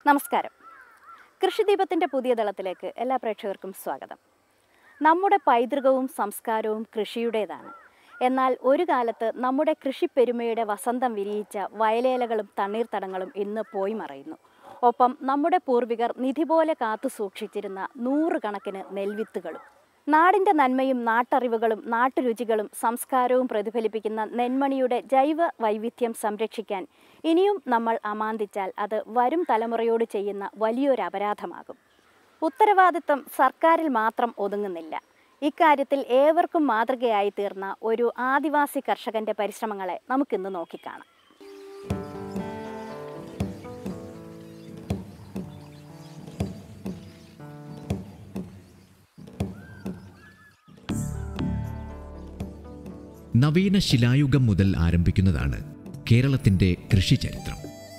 നമസ്കാരം കൃഷിദീപത്തിൻ്റെ പുതിയ ദളത്തിലേക്ക് എല്ലാ പ്രേക്ഷകർക്കും സ്വാഗതം നമ്മുടെ പൈതൃകവും സംസ്കാരവും കൃഷിയുടേതാണ് എന്നാൽ ഒരു കാലത്ത് നമ്മുടെ കൃഷിപ്പെരുമയുടെ വസന്തം വിരിയിച്ച വയലേലകളും തണ്ണീർത്തടങ്ങളും ഇന്ന് പോയി മറയുന്നു ഒപ്പം നമ്മുടെ പൂർവികർ നിധി പോലെ കാത്തു സൂക്ഷിച്ചിരുന്ന നൂറുകണക്കിന് നെൽവിത്തുകളും നാടിൻ്റെ നന്മയും നാട്ടറിവുകളും നാട്ടുരുചികളും സംസ്കാരവും പ്രതിഫലിപ്പിക്കുന്ന നെന്മണിയുടെ ജൈവ വൈവിധ്യം സംരക്ഷിക്കാൻ ഇനിയും നമ്മൾ അമാന്തിച്ചാൽ അത് വരും തലമുറയോട് ചെയ്യുന്ന വലിയൊരു അപരാധമാകും ഉത്തരവാദിത്വം സർക്കാരിൽ മാത്രം ഒതുങ്ങുന്നില്ല ഇക്കാര്യത്തിൽ ഏവർക്കും മാതൃകയായി തീർന്ന ഒരു ആദിവാസി കർഷകന്റെ പരിശ്രമങ്ങളെ നമുക്കിന്ന് നോക്കിക്കാണാം നവീന ശിലായുഗം മുതൽ ആരംഭിക്കുന്നതാണ് കേരളത്തിന്റെ കൃഷിചരിത്രം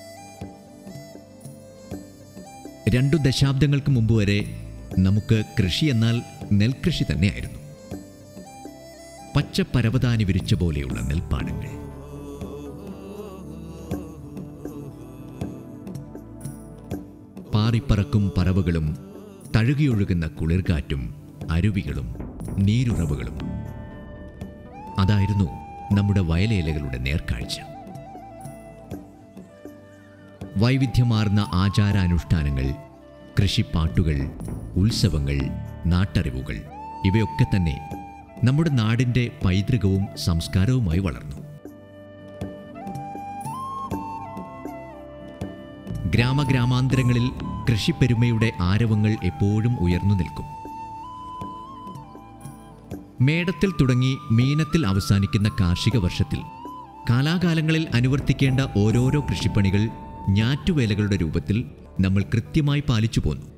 രണ്ടു ദശാബ്ദങ്ങൾക്ക് മുമ്പ് വരെ നമുക്ക് കൃഷി എന്നാൽ നെൽകൃഷി തന്നെയായിരുന്നു പച്ച പരവതാനി വിരിച്ച പോലെയുള്ള നെൽപ്പാടങ്ങൾ പാറിപ്പറക്കും പറവകളും തഴുകിയൊഴുകുന്ന കുളിർകാറ്റും അരുവികളും നീരുറവുകളും അതായിരുന്നു നമ്മുടെ വയലേലകളുടെ നേർക്കാഴ്ച വൈവിധ്യമാർന്ന ആചാരാനുഷ്ഠാനങ്ങൾ കൃഷിപ്പാട്ടുകൾ ഉത്സവങ്ങൾ നാട്ടറിവുകൾ ഇവയൊക്കെ തന്നെ നമ്മുടെ നാടിൻ്റെ പൈതൃകവും സംസ്കാരവുമായി വളർന്നു ഗ്രാമഗ്രാമാന്തരങ്ങളിൽ കൃഷിപ്പെരുമയുടെ ആരവങ്ങൾ എപ്പോഴും ഉയർന്നു നിൽക്കും മേടത്തിൽ തുടങ്ങി മീനത്തിൽ അവസാനിക്കുന്ന കാർഷിക വർഷത്തിൽ കാലാകാലങ്ങളിൽ അനുവർത്തിക്കേണ്ട ഓരോരോ കൃഷിപ്പണികൾ ഞാറ്റുവേലകളുടെ രൂപത്തിൽ നമ്മൾ കൃത്യമായി പാലിച്ചു പോന്നു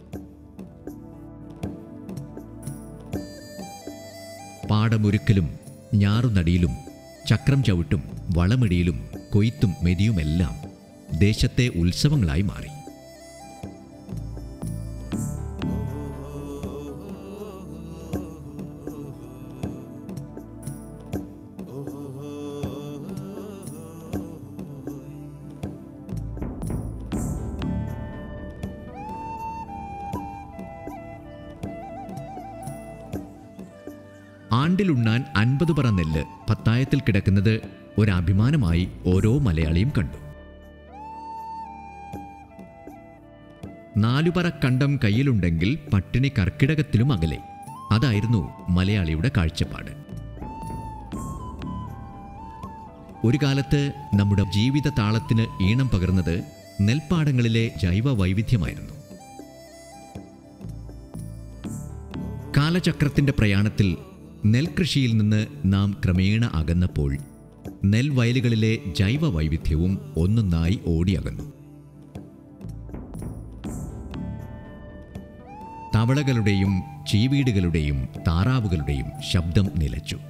പാടമൊരുക്കലും ഞാറുനടിയിലും ചക്രം ചവിട്ടും വളമിടിയിലും കൊയ്ത്തും മെതിയുമെല്ലാം ദേശത്തെ ഉത്സവങ്ങളായി മാറി ആണ്ടിലുണ്ണാൻ അൻപത് പറ നെല്ല് പത്തായത്തിൽ കിടക്കുന്നത് ഒരഭിമാനമായി ഓരോ മലയാളിയും കണ്ടു നാലുപറ കണ്ടം കയ്യിലുണ്ടെങ്കിൽ പട്ടിണി കർക്കിടകത്തിലും അകലെ അതായിരുന്നു മലയാളിയുടെ കാഴ്ചപ്പാട് ഒരു കാലത്ത് നമ്മുടെ ജീവിത താളത്തിന് ഈണം പകർന്നത് നെൽപ്പാടങ്ങളിലെ ജൈവ വൈവിധ്യമായിരുന്നു കാലചക്രത്തിന്റെ പ്രയാണത്തിൽ നെൽകൃഷിയിൽ നിന്ന് നാം ക്രമേണ അകന്നപ്പോൾ നെൽവയലുകളിലെ ജൈവ വൈവിധ്യവും ഒന്നൊന്നായി ഓടിയകന്നു തവളകളുടെയും ചീവീടുകളുടെയും താറാവുകളുടെയും ശബ്ദം നിലച്ചു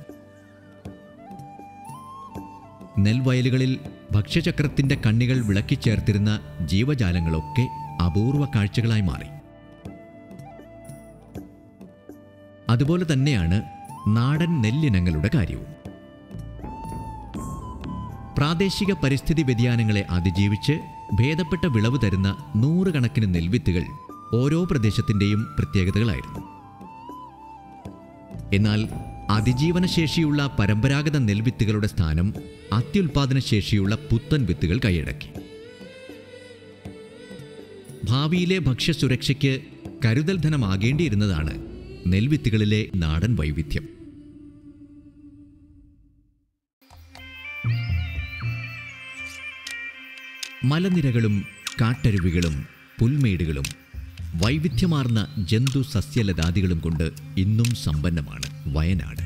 നെൽവയലുകളിൽ ഭക്ഷ്യചക്രത്തിന്റെ കണ്ണികൾ വിളക്കിച്ചേർത്തിരുന്ന ജീവജാലങ്ങളൊക്കെ അപൂർവ കാഴ്ചകളായി മാറി അതുപോലെ തന്നെയാണ് നാടൻ നെല്ലിനങ്ങളുടെ കാര്യവും പ്രാദേശിക പരിസ്ഥിതി വ്യതിയാനങ്ങളെ അതിജീവിച്ച് ഭേദപ്പെട്ട വിളവ് തരുന്ന നൂറുകണക്കിന് നെൽവിത്തുകൾ ഓരോ പ്രദേശത്തിൻ്റെയും പ്രത്യേകതകളായിരുന്നു എന്നാൽ അതിജീവനശേഷിയുള്ള പരമ്പരാഗത നെൽവിത്തുകളുടെ സ്ഥാനം അത്യുൽപാദന ശേഷിയുള്ള പുത്തൻ വിത്തുകൾ കൈയടക്കി ഭാവിയിലെ ഭക്ഷ്യസുരക്ഷയ്ക്ക് കരുതൽ ധനമാകേണ്ടിയിരുന്നതാണ് നെൽവിത്തുകളിലെ നാടൻ വൈവിധ്യം മലനിരകളും കാട്ടരുവികളും പുൽമേടുകളും വൈവിധ്യമാർന്ന ജന്തു സസ്യലതാദികളും കൊണ്ട് ഇന്നും സമ്പന്നമാണ് വയനാട്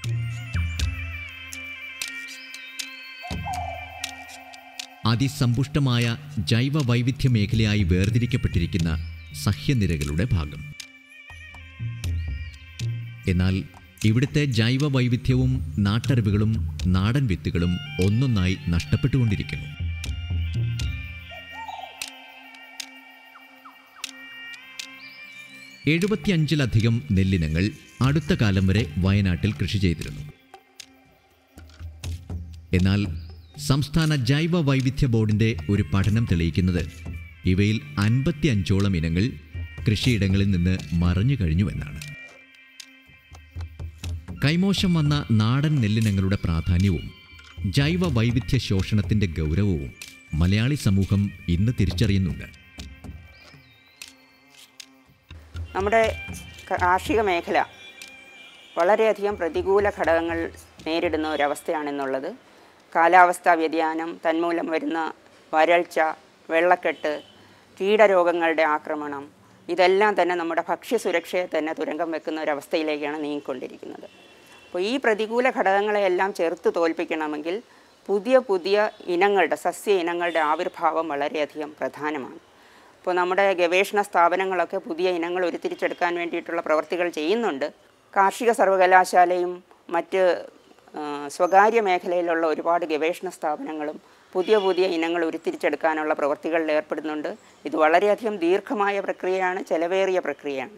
അതിസമ്പുഷ്ടമായ ജൈവ വൈവിധ്യ മേഖലയായി വേർതിരിക്കപ്പെട്ടിരിക്കുന്ന സഹ്യനിരകളുടെ ഭാഗം എന്നാൽ ഇവിടുത്തെ ജൈവ വൈവിധ്യവും നാട്ടറിവുകളും നാടൻ വിത്തുകളും ഒന്നൊന്നായി നഷ്ടപ്പെട്ടുകൊണ്ടിരിക്കുന്നു എഴുപത്തിയഞ്ചിലധികം നെല്ലിനങ്ങൾ അടുത്ത കാലം വരെ വയനാട്ടിൽ കൃഷി ചെയ്തിരുന്നു എന്നാൽ സംസ്ഥാന ജൈവ വൈവിധ്യ ബോർഡിന്റെ ഒരു പഠനം തെളിയിക്കുന്നത് ഇവയിൽ അൻപത്തി അഞ്ചോളം ഇനങ്ങൾ കൃഷിയിടങ്ങളിൽ നിന്ന് മറഞ്ഞു കഴിഞ്ഞുവെന്നാണ് കൈമോശം വന്ന നാടൻ നെല്ലിനങ്ങളുടെ പ്രാധാന്യവും ജൈവ വൈവിധ്യ ശോഷണത്തിൻ്റെ ഗൗരവവും മലയാളി സമൂഹം ഇന്ന് തിരിച്ചറിയുന്നുണ്ട് നമ്മുടെ കാർഷിക മേഖല വളരെയധികം പ്രതികൂല ഘടകങ്ങൾ നേരിടുന്ന ഒരവസ്ഥയാണെന്നുള്ളത് കാലാവസ്ഥാ വ്യതിയാനം തന്മൂലം വരുന്ന വരൾച്ച വെള്ളക്കെട്ട് കീടരോഗങ്ങളുടെ ആക്രമണം ഇതെല്ലാം തന്നെ നമ്മുടെ ഭക്ഷ്യസുരക്ഷയെ തന്നെ തുരങ്കം വെക്കുന്ന ഒരവസ്ഥയിലേക്കാണ് നീങ്ങിക്കൊണ്ടിരിക്കുന്നത് അപ്പോൾ ഈ പ്രതികൂല ഘടകങ്ങളെയെല്ലാം ചെറുത്ത് തോൽപ്പിക്കണമെങ്കിൽ പുതിയ പുതിയ ഇനങ്ങളുടെ സസ്യ ഇനങ്ങളുടെ ആവിർഭാവം വളരെയധികം പ്രധാനമാണ് ഇപ്പോൾ നമ്മുടെ ഗവേഷണ സ്ഥാപനങ്ങളൊക്കെ പുതിയ ഇനങ്ങൾ ഉരുത്തിരിച്ചെടുക്കാൻ വേണ്ടിയിട്ടുള്ള പ്രവർത്തികൾ ചെയ്യുന്നുണ്ട് കാർഷിക സർവകലാശാലയും മറ്റ് ആ, സ്വകാര്യ മേഖലയിലുള്ള ഒരുപാട് ഗവേഷണ സ്ഥാപനങ്ങളും പുതിയ പുതിയ ഇനങ്ങൾ ഉരുത്തിരിച്ചെടുക്കാനുള്ള പ്രവർത്തികളിൽ ഏർപ്പെടുന്നുണ്ട് ഇത് വളരെയധികം ദീർഘമായ പ്രക്രിയയാണ് ചെലവേറിയ പ്രക്രിയയാണ്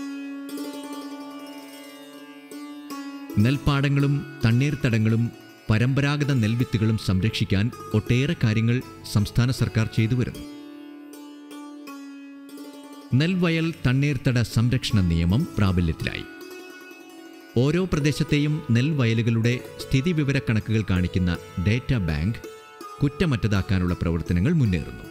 നെൽപ്പാടങ്ങളും തണ്ണീർത്തടങ്ങളും പരമ്പരാഗത നെൽവിത്തുകളും സംരക്ഷിക്കാൻ ഒട്ടേറെ കാര്യങ്ങൾ സംസ്ഥാന സർക്കാർ ചെയ്തു വരുന്നു നെൽവയൽ തണ്ണീർത്തട സംരക്ഷണ നിയമം പ്രാബല്യത്തിലായി ഓരോ പ്രദേശത്തെയും നെൽവയലുകളുടെ സ്ഥിതിവിവരക്കണക്കുകൾ കാണിക്കുന്ന ഡേറ്റ ബാങ്ക് കുറ്റമറ്റതാക്കാനുള്ള പ്രവർത്തനങ്ങൾ മുന്നേറുന്നു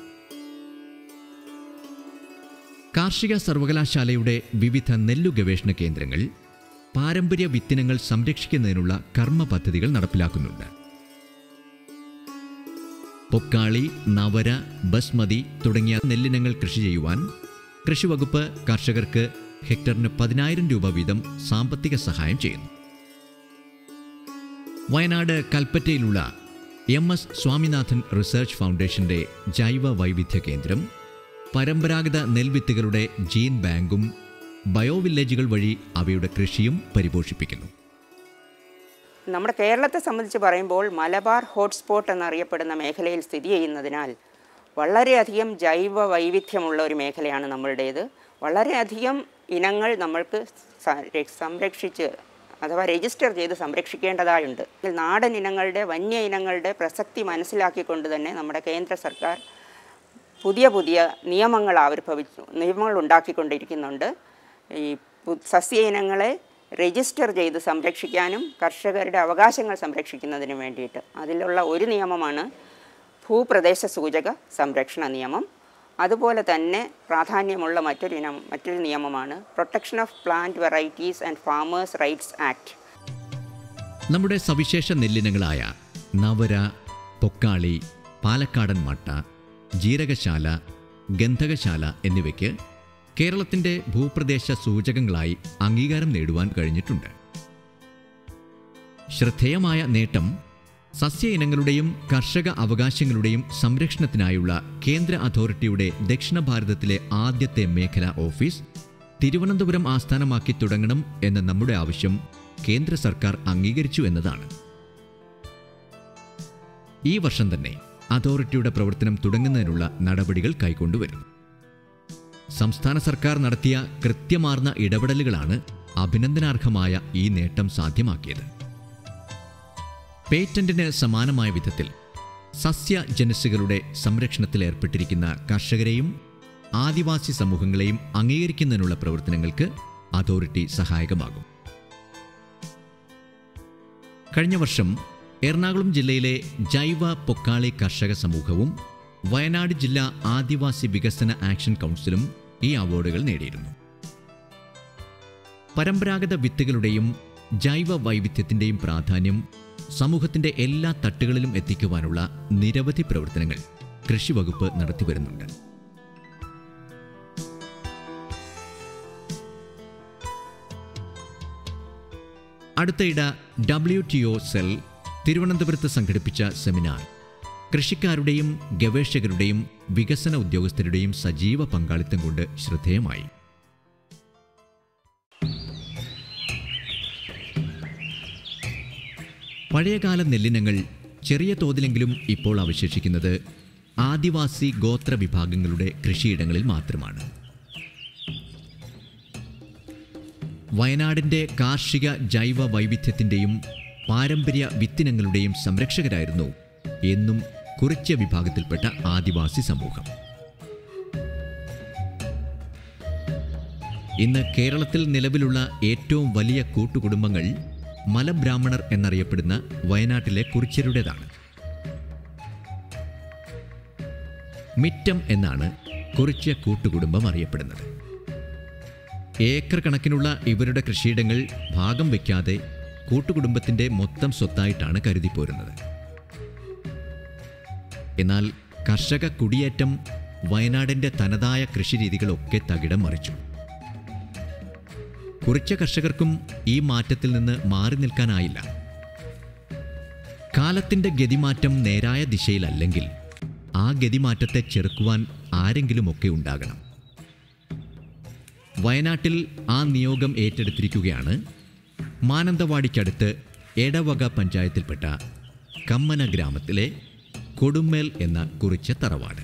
കാർഷിക സർവകലാശാലയുടെ വിവിധ നെല്ലു ഗവേഷണ കേന്ദ്രങ്ങൾ പാരമ്പര്യ വിത്തിനങ്ങൾ സംരക്ഷിക്കുന്നതിനുള്ള കർമ്മ പദ്ധതികൾ നടപ്പിലാക്കുന്നുണ്ട് പൊക്കാളി നവര ബസ്മതി തുടങ്ങിയ നെല്ലിനങ്ങൾ കൃഷി ചെയ്യുവാൻ കൃഷിവകുപ്പ് കർഷകർക്ക് ഹെക്ടറിന് പതിനായിരം രൂപ വീതം സാമ്പത്തിക സഹായം ചെയ്യുന്നു വയനാട് കൽപ്പറ്റയിലുള്ള എം എസ് സ്വാമിനാഥൻ റിസർച്ച് ഫൗണ്ടേഷന്റെ ജൈവ വൈവിധ്യ കേന്ദ്രം പരമ്പരാഗത നെൽവിത്തുകളുടെ ജീൻ ബാങ്കും ബയോവില്ലേജുകൾ വഴി അവയുടെ കൃഷിയും പരിപോഷിപ്പിക്കുന്നു നമ്മുടെ കേരളത്തെ സംബന്ധിച്ച് പറയുമ്പോൾ മലബാർ ഹോട്ട്സ്പോട്ട് എന്നറിയപ്പെടുന്ന മേഖലയിൽ സ്ഥിതി ചെയ്യുന്നതിനാൽ വളരെയധികം ജൈവ വൈവിധ്യമുള്ള ഒരു മേഖലയാണ് നമ്മളുടേത് വളരെയധികം ഇനങ്ങൾ നമ്മൾക്ക് സ- ര- സംരക്ഷിച്ച് അഥവാ രജിസ്റ്റർ ചെയ്ത് സംരക്ഷിക്കേണ്ടതായുണ്ട് ഇതിൽ നാടൻ ഇനങ്ങളുടെ വന്യ ഇനങ്ങളുടെ പ്രസക്തി മനസ്സിലാക്കിക്കൊണ്ട് തന്നെ നമ്മുടെ കേന്ദ്ര സർക്കാർ പുതിയ പുതിയ നിയമങ്ങൾ ആവിർഭവിച്ചു നിയമങ്ങൾ ഉണ്ടാക്കിക്കൊണ്ടിരിക്കുന്നുണ്ട് ഈ പു- സസ്യ ഇനങ്ങളെ രജിസ്റ്റർ ചെയ്ത് സംരക്ഷിക്കാനും കർഷകരുടെ അവകാശങ്ങൾ സംരക്ഷിക്കുന്നതിനും വേണ്ടിയിട്ട് അതിലുള്ള ഒരു നിയമമാണ് ഭൂപ്രദേശ സൂചക സംരക്ഷണ നിയമം അതുപോലെ തന്നെ പ്രാധാന്യമുള്ള മറ്റൊരു ഇനം മറ്റൊരു നിയമമാണ് protection of plant varieties and farmers rights act നമ്മുടെ സവിശേഷ നെല്ലിനങ്ങളായ നവര പൊക്കാളി പാലക്കാടൻ മട്ട ജീരകശാല ഗന്ധകശാല എന്നിവയ്ക്ക് കേരളത്തിൻ്റെ ഭൂപ്രദേശ സൂചകങ്ങളായി അംഗീകാരം നേടുവാൻ കഴിഞ്ഞിട്ടുണ്ട് ശ്രദ്ധേയമായ നേട്ടം സസ്യ ഇനങ്ങളുടെയും കർഷക അവകാശങ്ങളുടെയും സംരക്ഷണത്തിനായുള്ള കേന്ദ്ര അതോറിറ്റിയുടെ ദക്ഷിണ ഭാരതത്തിലെ ആദ്യത്തെ മേഖലാ ഓഫീസ് തിരുവനന്തപുരം ആസ്ഥാനമാക്കി തുടങ്ങണം എന്ന നമ്മുടെ ആവശ്യം കേന്ദ്ര സർക്കാർ അംഗീകരിച്ചു എന്നതാണ് ഈ വർഷം തന്നെ അതോറിറ്റിയുടെ പ്രവർത്തനം തുടങ്ങുന്നതിനുള്ള നടപടികൾ കൈക്കൊണ്ടുവരുന്നു സംസ്ഥാന സർക്കാർ നടത്തിയ കൃത്യമാർന്ന ഇടപെടലുകളാണ് അഭിനന്ദനാർഹമായ ഈ നേട്ടം സാധ്യമാക്കിയത് പേറ്റന്റിന് സമാനമായ വിധത്തിൽ സസ്യ ജനുസുകളുടെ സംരക്ഷണത്തിൽ ഏർപ്പെട്ടിരിക്കുന്ന കർഷകരെയും ആദിവാസി സമൂഹങ്ങളെയും അംഗീകരിക്കുന്നതിനുള്ള പ്രവർത്തനങ്ങൾക്ക് അതോറിറ്റി സഹായകമാകും കഴിഞ്ഞ വർഷം എറണാകുളം ജില്ലയിലെ ജൈവ പൊക്കാളി കർഷക സമൂഹവും വയനാട് ജില്ലാ ആദിവാസി വികസന ആക്ഷൻ കൗൺസിലും ഈ അവാർഡുകൾ നേടിയിരുന്നു പരമ്പരാഗത വിത്തുകളുടെയും ജൈവ വൈവിധ്യത്തിൻ്റെയും പ്രാധാന്യം സമൂഹത്തിൻ്റെ എല്ലാ തട്ടുകളിലും എത്തിക്കുവാനുള്ള നിരവധി പ്രവർത്തനങ്ങൾ കൃഷിവകുപ്പ് നടത്തിവരുന്നുണ്ട് അടുത്തയിട ഡബ്ല്യു ടി ഒ സെൽ തിരുവനന്തപുരത്ത് സംഘടിപ്പിച്ച സെമിനാർ കൃഷിക്കാരുടെയും ഗവേഷകരുടെയും വികസന ഉദ്യോഗസ്ഥരുടെയും സജീവ പങ്കാളിത്തം കൊണ്ട് ശ്രദ്ധേയമായി പഴയകാല നെല്ലിനങ്ങൾ ചെറിയ തോതിലെങ്കിലും ഇപ്പോൾ അവശേഷിക്കുന്നത് ആദിവാസി ഗോത്ര വിഭാഗങ്ങളുടെ കൃഷിയിടങ്ങളിൽ മാത്രമാണ് വയനാടിൻ്റെ കാർഷിക ജൈവ വൈവിധ്യത്തിൻ്റെയും പാരമ്പര്യ വിത്തിനങ്ങളുടെയും സംരക്ഷകരായിരുന്നു എന്നും കുറിച്യ വിഭാഗത്തിൽപ്പെട്ട ആദിവാസി സമൂഹം ഇന്ന് കേരളത്തിൽ നിലവിലുള്ള ഏറ്റവും വലിയ കൂട്ടുകുടുംബങ്ങൾ മലബ്രാഹ്മണർ എന്നറിയപ്പെടുന്ന വയനാട്ടിലെ കുറിച്യരുടേതാണ് മിറ്റം എന്നാണ് കുറിച്യ കൂട്ടുകുടുംബം അറിയപ്പെടുന്നത് ഏക്കർ കണക്കിനുള്ള ഇവരുടെ കൃഷിയിടങ്ങൾ ഭാഗം വയ്ക്കാതെ കൂട്ടുകുടുംബത്തിന്റെ മൊത്തം സ്വത്തായിട്ടാണ് കരുതിപ്പോരുന്നത് എന്നാൽ കർഷക കുടിയേറ്റം വയനാടിന്റെ തനതായ കൃഷിരീതികളൊക്കെ തകിടം മറിച്ചു കുറിച്ച കർഷകർക്കും ഈ മാറ്റത്തിൽ നിന്ന് മാറി നിൽക്കാനായില്ല കാലത്തിന്റെ ഗതിമാറ്റം നേരായ ദിശയിലല്ലെങ്കിൽ ആ ഗതിമാറ്റത്തെ ചെറുക്കുവാൻ ആരെങ്കിലുമൊക്കെ ഉണ്ടാകണം വയനാട്ടിൽ ആ നിയോഗം ഏറ്റെടുത്തിരിക്കുകയാണ് മാനന്തവാടിക്കടുത്ത് എടവക പഞ്ചായത്തിൽപ്പെട്ട കമ്മന ഗ്രാമത്തിലെ കൊടുമ്മേൽ എന്ന കുറിച്ച തറവാട്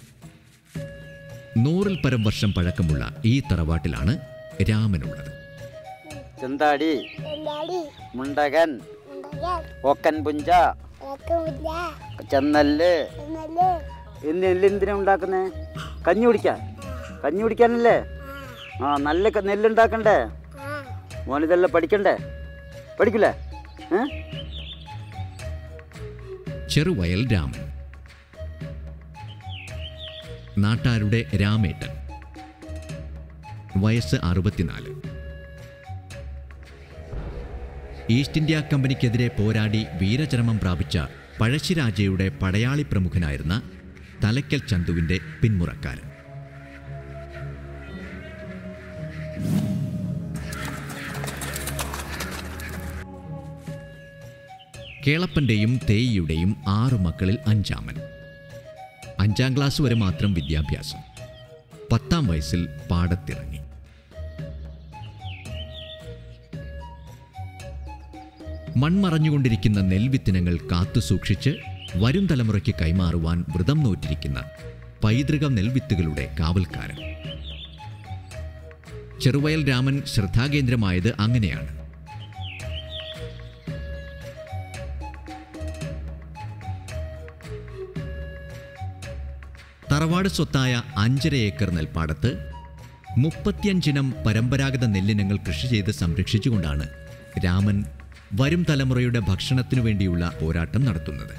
നൂറിൽ പരം വർഷം പഴക്കമുള്ള ഈ തറവാട്ടിലാണ് രാമനുള്ളത് ചെന്താടി എന്താടി മുണ്ടകൻ ഉണ്ടാകാൻ ഓക്കൻ പുഞ്ച ഉറക്കമില്ല ചെന്നല്ല് എന്നല്ലേ എന്ത് നെല്ലെന്തിനാ ഉണ്ടാക്കുന്നേ കഞ്ഞി കുടിക്കാൻ കഞ്ഞി കുടിക്കാനല്ലേ ആ നല്ല ക- നെല്ലുണ്ടാക്കണ്ടേ ആ മോനിതെല്ലാം പഠിക്കണ്ടേ പഠിക്കില്ലേ ഏ ചെറുവയൽ രാമൻ നാട്ടാരുടെ രാമേട്ടൻ വയസ്സ് അറുപത്തിനാല് ഈസ്റ്റ് ഇന്ത്യ കമ്പനിക്കെതിരെ പോരാടി വീരചരമം പ്രാപിച്ച പഴശ്ശിരാജയുടെ പടയാളി പ്രമുഖനായിരുന്ന തലയ്ക്കൽ ചന്തുവിന്റെ പിന്മുറക്കാരൻ കേളപ്പന്റെയും തേയിയുടെയും ആറു മക്കളിൽ അഞ്ചാമൻ അഞ്ചാം ക്ലാസ് വരെ മാത്രം വിദ്യാഭ്യാസം പത്താം വയസ്സിൽ പാടത്തിറങ്ങി മൺമറഞ്ഞുകൊണ്ടിരിക്കുന്ന നെൽവിത്തിനങ്ങൾ കാത്തുസൂക്ഷിച്ച് വരും തലമുറയ്ക്ക് കൈമാറുവാൻ വ്രതം നോറ്റിരിക്കുന്ന പൈതൃക നെൽവിത്തുകളുടെ കാവൽക്കാരൻ ചെറുവയൽ രാമൻ ശ്രദ്ധാകേന്ദ്രമായത് അങ്ങനെയാണ് തറവാട് സ്വത്തായ അഞ്ചര ഏക്കർ നെൽപ്പാടത്ത് മുപ്പത്തിയഞ്ചിനം പരമ്പരാഗത നെല്ലിനങ്ങൾ കൃഷി ചെയ്ത് സംരക്ഷിച്ചുകൊണ്ടാണ് രാമൻ വരും തലമുറയുടെ ഭക്ഷണത്തിനു വേണ്ടിയുള്ള പോരാട്ടം നടത്തുന്നത്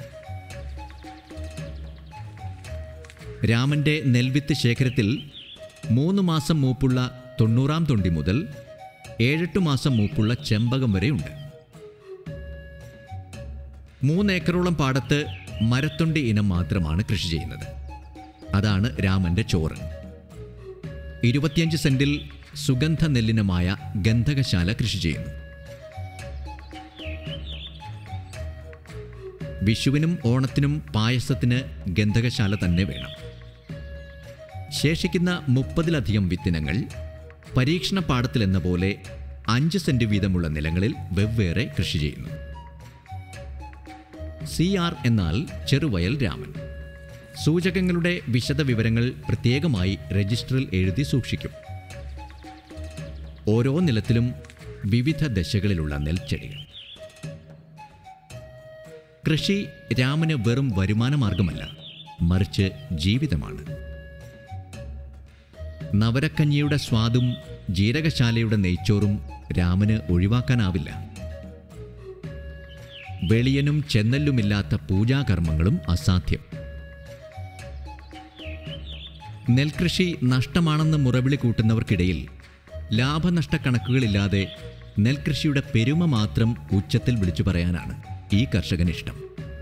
രാമന്റെ നെൽവിത്ത് ശേഖരത്തിൽ മൂന്ന് മാസം മൂപ്പുള്ള തൊണ്ണൂറാം തൊണ്ടി മുതൽ ഏഴെട്ട് മാസം മൂപ്പുള്ള ചെമ്പകം വരെയുണ്ട് മൂന്നേക്കറോളം പാടത്ത് മരത്തൊണ്ടി ഇനം മാത്രമാണ് കൃഷി ചെയ്യുന്നത് അതാണ് രാമന്റെ ചോറ് ഇരുപത്തിയഞ്ച് സെന്റിൽ സുഗന്ധ നെല്ലിനമായ ഗന്ധകശാല കൃഷി ചെയ്യുന്നു വിഷുവിനും ഓണത്തിനും പായസത്തിന് ഗന്ധകശാല തന്നെ വേണം ശേഷിക്കുന്ന മുപ്പതിലധികം വിത്തിനങ്ങൾ പരീക്ഷണ പാടത്തിലെന്ന പോലെ അഞ്ച് സെന്റ് വീതമുള്ള നിലങ്ങളിൽ വെവ്വേറെ കൃഷി ചെയ്യുന്നു സി ആർ എന്നാൽ ചെറുവയൽ രാമൻ സൂചകങ്ങളുടെ വിശദ വിവരങ്ങൾ പ്രത്യേകമായി രജിസ്റ്ററിൽ എഴുതി സൂക്ഷിക്കും ഓരോ നിലത്തിലും വിവിധ ദശകളിലുള്ള നെൽച്ചെടികൾ കൃഷി രാമന് വെറും വരുമാന മാർഗമല്ല മറിച്ച് ജീവിതമാണ് നവരക്കഞ്ഞിയുടെ സ്വാദും ജീരകശാലയുടെ നെയ്ച്ചോറും രാമന് ഒഴിവാക്കാനാവില്ല വെളിയനും ചെന്നല്ലുമില്ലാത്ത പൂജാകർമ്മങ്ങളും അസാധ്യം നെൽകൃഷി നഷ്ടമാണെന്ന് മുറവിളി കൂട്ടുന്നവർക്കിടയിൽ ലാഭനഷ്ട കണക്കുകളില്ലാതെ നെൽകൃഷിയുടെ പെരുമ മാത്രം ഉച്ചത്തിൽ വിളിച്ചു പറയാനാണ് ഈ കർഷകന് ഇഷ്ടം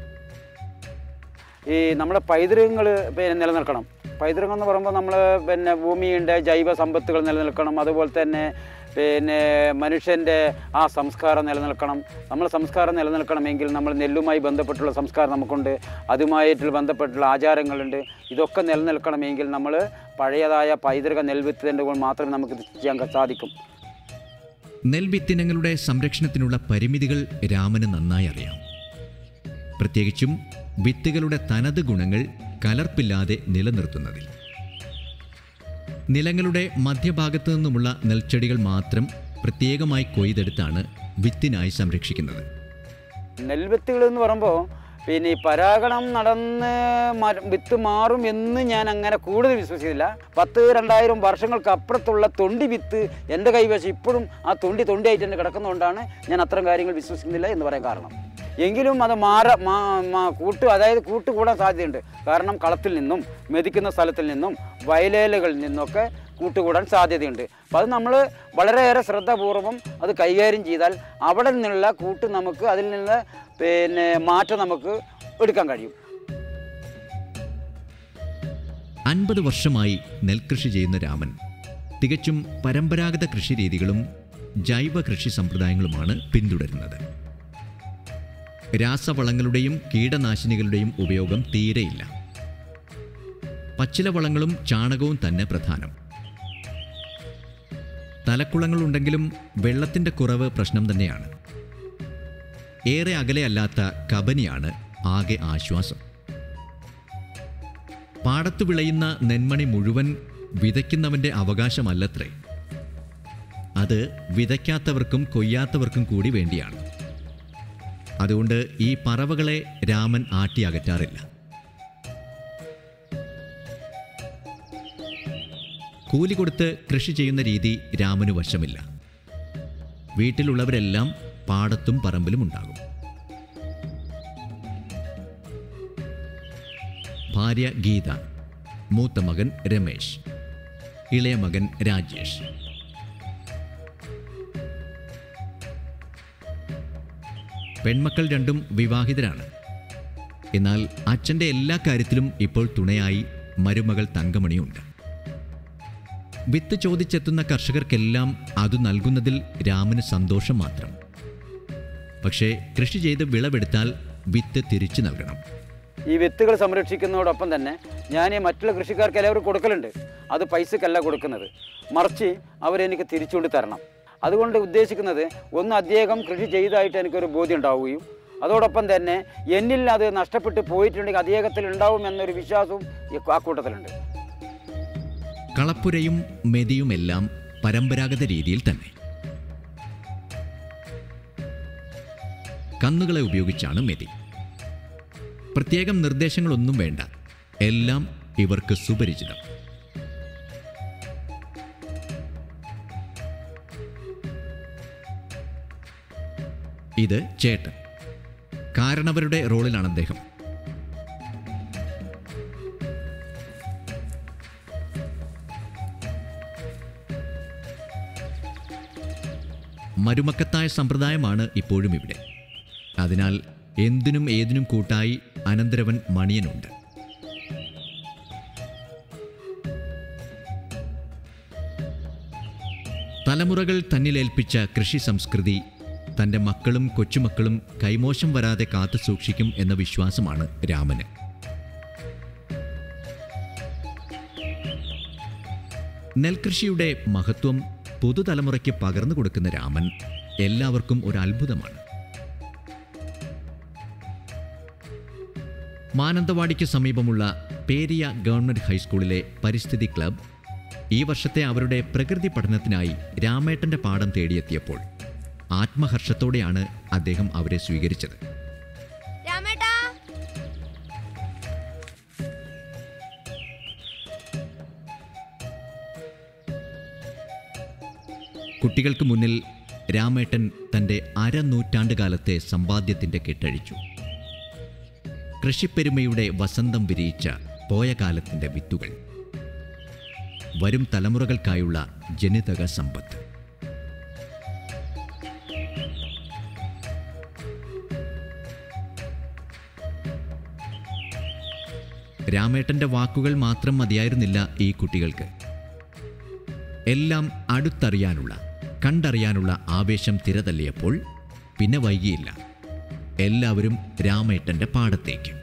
ഈ നമ്മുടെ പൈതൃകങ്ങൾ പിന്നെ നിലനിൽക്കണം പൈതൃകം എന്ന് പറയുമ്പോൾ നമ്മൾ പിന്നെ ഭൂമിയുടെ ജൈവ സമ്പത്തുകൾ നിലനിൽക്കണം അതുപോലെ തന്നെ പിന്നെ മനുഷ്യൻ്റെ ആ സംസ്കാരം നിലനിൽക്കണം നമ്മൾ സംസ്കാരം നിലനിൽക്കണമെങ്കിൽ നമ്മൾ നെല്ലുമായി ബന്ധപ്പെട്ടുള്ള സംസ്കാരം നമുക്കുണ്ട് അതുമായിട്ട് ബന്ധപ്പെട്ടുള്ള ആചാരങ്ങളുണ്ട് ഇതൊക്കെ നിലനിൽക്കണമെങ്കിൽ നമ്മൾ പഴയതായ പൈതൃക നെൽവിത്തിൻ്റെ കൊണ്ട് മാത്രമേ നമുക്ക് ഇത് ചെയ്യാൻ സാധിക്കും നെൽവിത്തിനങ്ങളുടെ സംരക്ഷണത്തിനുള്ള പരിമിതികൾ രാമന് നന്നായി അറിയാം പ്രത്യേകിച്ചും വിത്തുകളുടെ തനത് ഗുണങ്ങൾ കലർപ്പില്ലാതെ നിലനിർത്തുന്നതിൽ നിലങ്ങളുടെ മധ്യഭാഗത്തു നിന്നുമുള്ള നെൽച്ചെടികൾ മാത്രം പ്രത്യേകമായി കൊയ്തെടുത്താണ് വിത്തിനായി സംരക്ഷിക്കുന്നത് നെൽവിത്തുകൾ എന്ന് പറയുമ്പോൾ പിന്നെ ഈ പരാഗണം നടന്ന് മര- വിത്ത് മാറും എന്ന് ഞാൻ അങ്ങനെ കൂടുതൽ വിശ്വസിക്കുന്നില്ല പത്ത് രണ്ടായിരം വർഷങ്ങൾക്ക് അപ്പുറത്തുള്ള തൊണ്ടി വിത്ത് എൻ്റെ കൈവശം ഇപ്പോഴും ആ തൊണ്ടി തൊണ്ടിയായിട്ട് തന്നെ കിടക്കുന്നതുകൊണ്ടാണ് ഞാൻ അത്തരം കാര്യങ്ങൾ വിശ്വസിക്കുന്നില്ല എന്ന് പറയാൻ കാരണം എങ്കിലും അത് മാറ മാ- മാ- കൂട്ട് അതായത് കൂട്ട് കൂടാൻ സാധ്യതയുണ്ട് കാരണം കളത്തിൽ നിന്നും മെതിക്കുന്ന സ്ഥലത്തിൽ നിന്നും വയലേലകളിൽ നിന്നൊക്കെ കൂട്ടുകൂടാൻ സാധ്യതയുണ്ട് അപ്പോൾ അത് നമ്മൾ വളരെയേറെ ശ്രദ്ധാപൂർവം അത് കൈകാര്യം ചെയ്താൽ അവിടെ നിന്നുള്ള കൂട്ട് നമുക്ക് അതിൽ നിന്ന് പിന്നെ മാറ്റം നമുക്ക് എടുക്കാൻ കഴിയും അൻപത് വർഷമായി നെൽകൃഷി ചെയ്യുന്ന രാമൻ തികച്ചും പരമ്പരാഗത കൃഷി രീതികളും ജൈവ കൃഷി സമ്പ്രദായങ്ങളുമാണ് പിന്തുടരുന്നത് രാസവളങ്ങളുടെയും കീടനാശിനികളുടെയും ഉപയോഗം തീരെയില്ല പച്ചില വളങ്ങളും ചാണകവും തന്നെ പ്രധാനം തലക്കുളങ്ങളുണ്ടെങ്കിലും വെള്ളത്തിൻ്റെ കുറവ് പ്രശ്നം തന്നെയാണ് ഏറെ അകലെയല്ലാത്ത കബനിയാണ് ആകെ ആശ്വാസം പാടത്തു വിളയുന്ന നെന്മണി മുഴുവൻ വിതയ്ക്കുന്നവന്റെ അവകാശമല്ലത്രേ അത് വിതയ്ക്കാത്തവർക്കും കൊയ്യാത്തവർക്കും കൂടി വേണ്ടിയാണ് അതുകൊണ്ട് ഈ പറവകളെ രാമൻ ആട്ടി അകറ്റാറില്ല കൂലി കൊടുത്ത് കൃഷി ചെയ്യുന്ന രീതി രാമന് വശമില്ല വീട്ടിലുള്ളവരെല്ലാം പാടത്തും പറമ്പിലും ഉണ്ടാകും ഭാര്യ ഗീത മൂത്ത മകൻ രമേശ് ഇളയ മകൻ രാജേഷ് പെൺമക്കൾ രണ്ടും വിവാഹിതരാണ് എന്നാൽ അച്ഛൻ്റെ എല്ലാ കാര്യത്തിലും ഇപ്പോൾ തുണയായി മരുമകൾ തങ്കമണിയുണ്ട് വിത്ത് ചോദിച്ചെത്തുന്ന കർഷകർക്കെല്ലാം അത് നൽകുന്നതിൽ രാമന് സന്തോഷം മാത്രം പക്ഷേ കൃഷി ചെയ്ത് വിളവെടുത്താൽ വിത്ത് തിരിച്ചു നൽകണം ഈ വിത്തുകൾ സംരക്ഷിക്കുന്നതോടൊപ്പം തന്നെ ഞാൻ ഈ മറ്റുള്ള കൃഷിക്കാർക്ക് എല്ലാവരും കൊടുക്കലുണ്ട് അത് പൈസക്കല്ല കൊടുക്കുന്നത് മറിച്ച് അവരെനിക്ക് തിരിച്ചുകൊണ്ട് തരണം അതുകൊണ്ട് ഉദ്ദേശിക്കുന്നത് ഒന്ന് അദ്ദേഹം കൃഷി ചെയ്തതായിട്ട് എനിക്കൊരു ബോധ്യം ഉണ്ടാവുകയും അതോടൊപ്പം തന്നെ എന്നിൽ അത് നഷ്ടപ്പെട്ട് പോയിട്ടുണ്ടെങ്കിൽ അദ്ദേഹത്തിൽ ഉണ്ടാവും എന്നൊരു വിശ്വാസവും ഈ ആ കൂട്ടത്തിലുണ്ട് കളപ്പുരയും മെതിയുമെല്ലാം പരമ്പരാഗത രീതിയിൽ തന്നെ കന്നുകളെ ഉപയോഗിച്ചാണ് മെതി പ്രത്യേകം നിർദ്ദേശങ്ങളൊന്നും വേണ്ട എല്ലാം ഇവർക്ക് സുപരിചിതം ഇത് ചേട്ടൻ കാരണവരുടെ റോളിലാണ് അദ്ദേഹം മരുമക്കത്തായ സമ്പ്രദായമാണ് ഇപ്പോഴും ഇവിടെ അതിനാൽ എന്തിനും ഏതിനും കൂട്ടായി അനന്തരവൻ മണിയനുണ്ട് തലമുറകൾ തന്നിലേൽപ്പിച്ച കൃഷി സംസ്കൃതി തൻ്റെ മക്കളും കൊച്ചുമക്കളും കൈമോശം വരാതെ കാത്തു സൂക്ഷിക്കും എന്ന വിശ്വാസമാണ് രാമന് നെൽകൃഷിയുടെ മഹത്വം പുതുതലമുറയ്ക്ക് പകർന്നു കൊടുക്കുന്ന രാമൻ എല്ലാവർക്കും ഒരു അത്ഭുതമാണ് മാനന്തവാടിക്ക് സമീപമുള്ള പേരിയ ഗവൺമെന്റ് ഹൈസ്കൂളിലെ പരിസ്ഥിതി ക്ലബ് ഈ വർഷത്തെ അവരുടെ പ്രകൃതി പഠനത്തിനായി രാമേട്ടന്റെ പാഠം തേടിയെത്തിയപ്പോൾ ആത്മഹർഷത്തോടെയാണ് അദ്ദേഹം അവരെ സ്വീകരിച്ചത് രാമേട്ടാ കുട്ടികൾക്ക് മുന്നിൽ രാമേട്ടൻ തൻ്റെ അരനൂറ്റാണ്ട് കാലത്തെ സമ്പാദ്യത്തിൻ്റെ കെട്ടഴിച്ചു കൃഷിപ്പെരുമയുടെ വസന്തം വിരിയിച്ച പോയ കാലത്തിൻ്റെ വിത്തുകൾ വരും തലമുറകൾക്കായുള്ള ജനിതക സമ്പത്ത് രാമേട്ടന്റെ വാക്കുകൾ മാത്രം മതിയായിരുന്നില്ല ഈ കുട്ടികൾക്ക് എല്ലാം അടുത്തറിയാനുള്ള കണ്ടറിയാനുള്ള ആവേശം തിരതല്ലിയപ്പോൾ പിന്നെ വൈകിയില്ല എല്ലാവരും രാമേട്ടന്റെ പാടത്തേക്ക്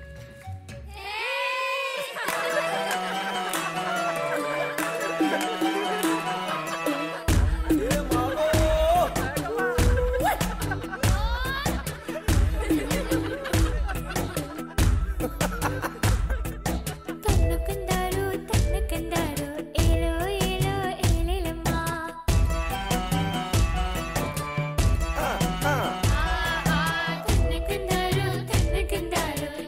തന്നക്കന്താരോ തന്നക്കന്താരോ ഏലോ ഏലോ ഏലേലമ്മ തന്നക്കന്താരോ തന്നക്കന്താരോ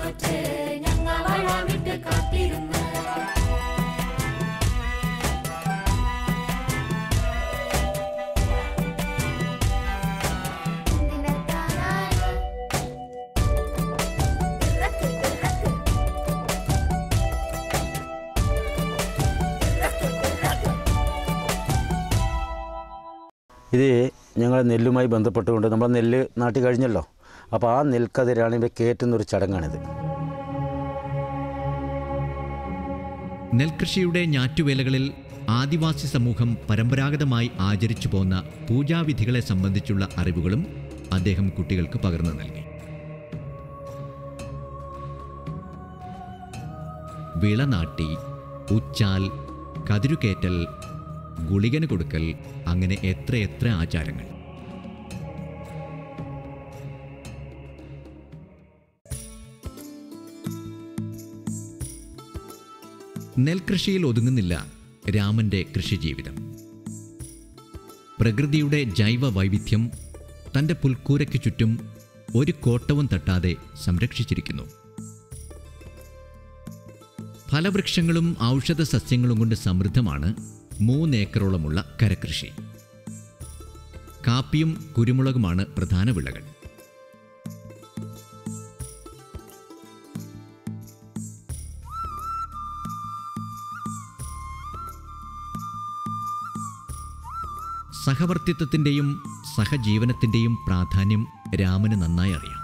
നോറ്റ് ഞങ്ങ വാഴാമിട്ട് കാത്തിരുന്ന് എന്തിനെത്താനാണ് ഇറക്ക് ഇറക്ക് ഇത് ഞങ്ങൾ നെല്ലുമായി ബന്ധപ്പെട്ടുകൊണ്ട് നമ്മൾ നെല്ല് നാട്ടി കഴിഞ്ഞല്ലോ അപ്പോൾ ആ നെൽക്കതിരാണ് ഇവ കയറ്റുന്നൊരു ചടങ്ങാണിത് നെൽകൃഷിയുടെ ഞാറ്റുവേലകളിൽ ആദിവാസി സമൂഹം പരമ്പരാഗതമായി ആചരിച്ചു പോന്ന പൂജാവിധികളെ സംബന്ധിച്ചുള്ള അറിവുകളും അദ്ദേഹം കുട്ടികൾക്ക് പകർന്നു നൽകി വിളനാട്ടി ഉച്ചാൽ കതിരുകേറ്റൽ ഗുളികന് കൊടുക്കൽ അങ്ങനെ എത്രയെത്ര ആചാരങ്ങൾ നെൽകൃഷിയിൽ ഒതുങ്ങുന്നില്ല രാമന്റെ കൃഷിജീവിതം പ്രകൃതിയുടെ ജൈവ വൈവിധ്യം തൻ്റെ പുൽക്കൂരയ്ക്ക് ചുറ്റും ഒരു കോട്ടവും തട്ടാതെ സംരക്ഷിച്ചിരിക്കുന്നു ഫലവൃക്ഷങ്ങളും ഔഷധ സസ്യങ്ങളും കൊണ്ട് സമൃദ്ധമാണ് മൂന്നേക്കറോളമുള്ള കരകൃഷി കാപ്പിയും കുരുമുളകുമാണ് പ്രധാന വിളകൾ സഹവർത്തിത്വത്തിൻ്റെയും സഹജീവനത്തിൻ്റെയും പ്രാധാന്യം രാമന് നന്നായി അറിയാം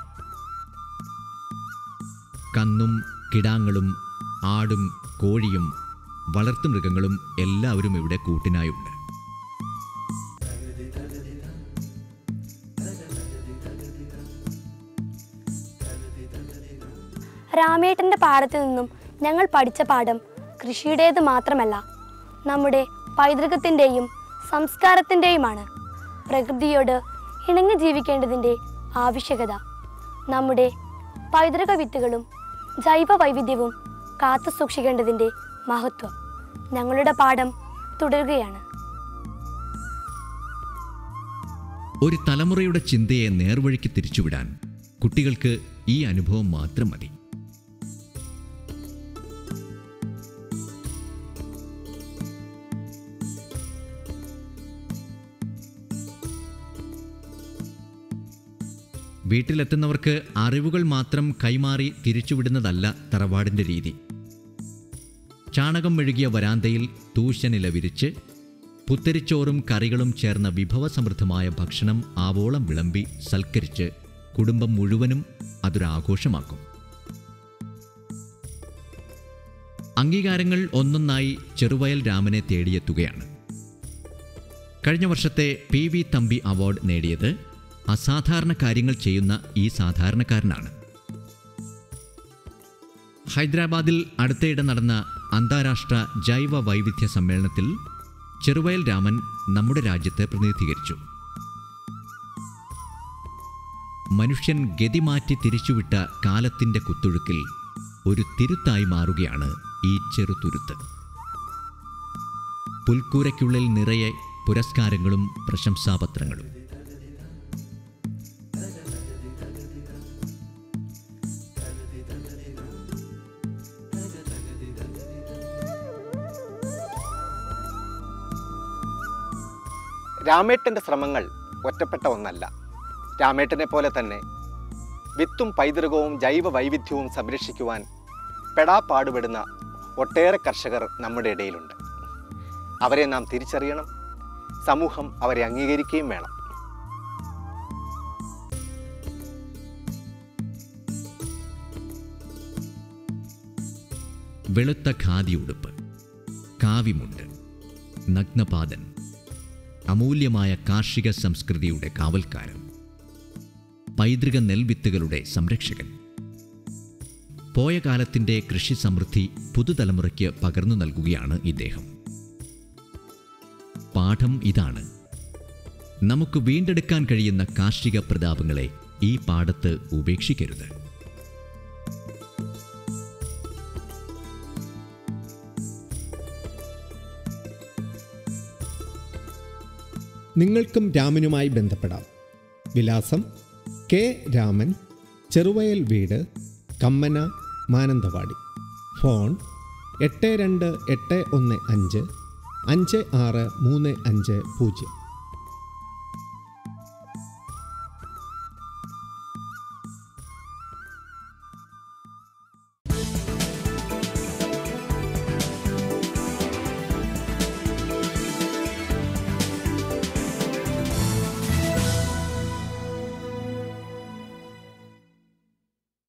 കന്നും കിടാങ്ങളും ആടും കോഴിയും വളർത്തുമൃഗങ്ങളും എല്ലാവരും ഇവിടെ കൂട്ടിനായുണ്ട് രാമേട്ടൻ്റെ പാടത്തു നിന്നും ഞങ്ങൾ പഠിച്ച പാഠം കൃഷിയുടേത് മാത്രമല്ല നമ്മുടെ പൈതൃകത്തിൻ്റെയും സംസ്കാരത്തിൻ്റെയുമാണ് പ്രകൃതിയോട് ഇണങ്ങി ജീവിക്കേണ്ടതിൻ്റെ ആവശ്യകത നമ്മുടെ പൈതൃക വിത്തുകളും ജൈവ വൈവിധ്യവും കാത്തു സൂക്ഷിക്കേണ്ടതിൻ്റെ മഹത്വം ഞങ്ങളുടെ പാഠം തുടരുകയാണ് ഒരു തലമുറയുടെ ചിന്തയെ നേർവഴിക്ക് തിരിച്ചുവിടാൻ കുട്ടികൾക്ക് ഈ അനുഭവം മാത്രം മതി വീട്ടിലെത്തുന്നവർക്ക് അറിവുകൾ മാത്രം കൈമാറി തിരിച്ചുവിടുന്നതല്ല തറവാടിൻ്റെ രീതി ചാണകം മെഴുകിയ വരാന്തയിൽ തൂശനില വിരിച്ച് പുത്തരിച്ചോറും കറികളും ചേർന്ന വിഭവസമൃദ്ധമായ ഭക്ഷണം ആവോളം വിളമ്പി സൽക്കരിച്ച് കുടുംബം മുഴുവനും അതൊരാഘോഷമാക്കും അംഗീകാരങ്ങൾ ഒന്നൊന്നായി ചെറുവയൽ രാമനെ തേടിയെത്തുകയാണ് കഴിഞ്ഞ വർഷത്തെ പി വി തമ്പി അവാർഡ് നേടിയത് അസാധാരണ കാര്യങ്ങൾ ചെയ്യുന്ന ഈ സാധാരണക്കാരനാണ് ഹൈദരാബാദിൽ അടുത്തയിടെ നടന്ന അന്താരാഷ്ട്ര ജൈവ വൈവിധ്യ സമ്മേളനത്തിൽ ചെറുവയൽ രാമൻ നമ്മുടെ രാജ്യത്തെ പ്രതിനിധീകരിച്ചു മനുഷ്യൻ ഗതിമാറ്റി തിരിച്ചുവിട്ട കാലത്തിൻ്റെ കുത്തൊഴുക്കിൽ ഒരു തിരുത്തായി മാറുകയാണ് ഈ ചെറുതുരുത്ത് പുൽക്കൂരയ്ക്കുള്ളിൽ നിറയെ പുരസ്കാരങ്ങളും പ്രശംസാപത്രങ്ങളും രാമേട്ടൻ്റെ ശ്രമങ്ങൾ ഒറ്റപ്പെട്ട ഒന്നല്ല രാമേട്ടനെ പോലെ തന്നെ വിത്തും പൈതൃകവും ജൈവ വൈവിധ്യവും സംരക്ഷിക്കുവാൻ പെടാ പാടുപെടുന്ന ഒട്ടേറെ കർഷകർ നമ്മുടെ ഇടയിലുണ്ട് അവരെ നാം തിരിച്ചറിയണം സമൂഹം അവരെ അംഗീകരിക്കുകയും വേണം വെളുത്ത ഖാദി ഉടുപ്പ് കാവിമുണ്ട് നഗ്നപാദൻ അമൂല്യമായ കാർഷിക സംസ്കൃതിയുടെ കാവൽക്കാരൻ പൈതൃക നെൽവിത്തുകളുടെ സംരക്ഷകൻ പോയ കാലത്തിൻ്റെ കൃഷി സമൃദ്ധി പുതുതലമുറയ്ക്ക് പകർന്നു നൽകുകയാണ് ഇദ്ദേഹം പാഠം ഇതാണ് നമുക്ക് വീണ്ടെടുക്കാൻ കഴിയുന്ന കാർഷിക പ്രതാപങ്ങളെ ഈ പാടത്ത് ഉപേക്ഷിക്കരുത് നിങ്ങൾക്കും രാമനുമായി ബന്ധപ്പെടാം വിലാസം കെ രാമൻ ചെറുവയൽ വീട് കമ്മന മാനന്തവാടി ഫോൺ എട്ട് രണ്ട് എട്ട് ഒന്ന് അഞ്ച് അഞ്ച് ആറ് മൂന്ന് അഞ്ച് പൂജ്യം